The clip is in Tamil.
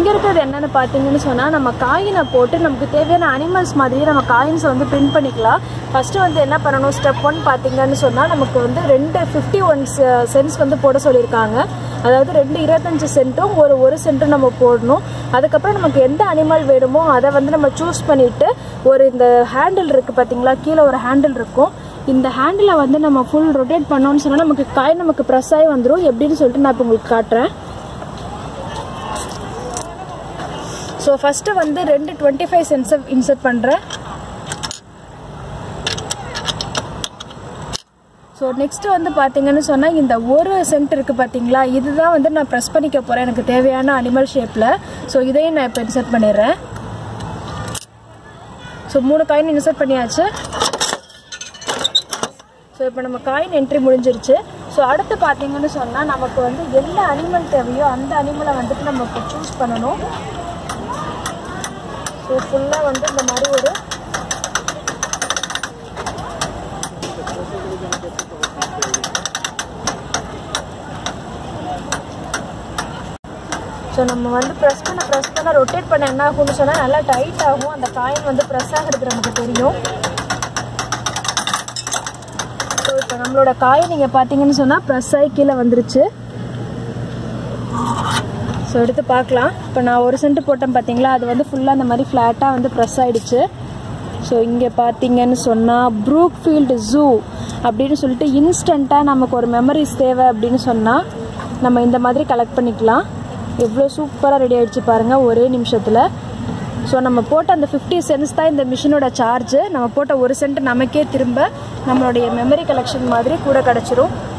இங்கே இருக்கிறது என்னென்னு பார்த்தீங்கன்னு சொன்னால் நம்ம காயினை போட்டு நமக்கு தேவையான அனிமல்ஸ் மாதிரியே நம்ம காயின்ஸை வந்து பிரிண்ட் பண்ணிக்கலாம் ஃபஸ்ட்டு வந்து என்ன பண்ணணும் ஸ்டெப் ஒன் பார்த்தீங்கன்னு சொன்னால் நமக்கு வந்து ரெண்டு ஃபிஃப்டி ஒன் சென்ஸ் வந்து போட சொல்லியிருக்காங்க அதாவது ரெண்டு இருபத்தஞ்சு சென்ட்டும் ஒரு ஒரு சென்ட்டும் நம்ம போடணும் அதுக்கப்புறம் நமக்கு எந்த அனிமல் வேணுமோ அதை வந்து நம்ம சூஸ் பண்ணிவிட்டு ஒரு இந்த ஹேண்டில் இருக்குது பார்த்தீங்களா கீழே ஒரு ஹேண்டில் இருக்கும் இந்த ஹேண்டிலை வந்து நம்ம ஃபுல் ரொட்டேட் பண்ணோம்னு சொன்னால் நமக்கு காய் நமக்கு ப்ரெஸ் ஆகி வந்துடும் எப்படின்னு சொல்லிட்டு நான் இப்போ உங்களுக்கு காட்டுறேன் ஸோ ஃபஸ்ட்டு வந்து ரெண்டு டுவெண்ட்டி ஃபைவ் சென்ஸை இன்சர்ட் பண்ணுறேன் ஸோ நெக்ஸ்ட் வந்து பார்த்தீங்கன்னு சொன்னால் இந்த ஒரு சென்ட் இருக்குது பார்த்தீங்களா இதுதான் வந்து நான் ப்ரெஸ் பண்ணிக்க போகிறேன் எனக்கு தேவையான அனிமல் ஷேப்பில் ஸோ இதையும் நான் இப்போ இன்சர்ட் பண்ணிடுறேன் ஸோ மூணு காயின் இன்சர்ட் பண்ணியாச்சு ஸோ இப்போ நம்ம காயின் என்ட்ரி முடிஞ்சிருச்சு ஸோ அடுத்து பார்த்தீங்கன்னு சொன்னால் நமக்கு வந்து எந்த அனிமல் தேவையோ அந்த அனிமலை வந்துட்டு நம்ம இப்போ சூஸ் பண்ணணும் ஸோ ஃபுல்லாக வந்து இந்த மாதிரி ஒரு ஸோ நம்ம வந்து ப்ரெஸ் பண்ண ப்ரெஸ் பண்ண ரொட்டேட் பண்ண என்ன ஆகும்னு சொன்னால் நல்லா டைட் ஆகும் அந்த காயின் வந்து ப்ரெஸ் ஆகிறது நமக்கு தெரியும் ஸோ இப்போ நம்மளோட காய் நீங்கள் பார்த்தீங்கன்னு சொன்னால் ப்ரெஸ் ஆகி கீழே வந்துருச்சு ஸோ எடுத்து பார்க்கலாம் இப்போ நான் ஒரு சென்ட் போட்டேன் பார்த்தீங்களா அது வந்து ஃபுல்லாக அந்த மாதிரி ஃப்ளாட்டாக வந்து ப்ரெஸ் ஆகிடுச்சு ஸோ இங்கே பார்த்தீங்கன்னு சொன்னால் ப்ரூக் ஃபீல்டு ஜூ அப்படின்னு சொல்லிட்டு இன்ஸ்டண்ட்டாக நமக்கு ஒரு மெமரிஸ் தேவை அப்படின்னு சொன்னால் நம்ம இந்த மாதிரி கலெக்ட் பண்ணிக்கலாம் எவ்வளோ சூப்பராக ரெடி ஆகிடுச்சு பாருங்கள் ஒரே நிமிஷத்தில் ஸோ நம்ம போட்ட அந்த ஃபிஃப்டி சென்ஸ் தான் இந்த மிஷினோட சார்ஜு நம்ம போட்ட ஒரு சென்ட் நமக்கே திரும்ப நம்மளுடைய மெமரி கலெக்ஷன் மாதிரி கூட கிடச்சிரும்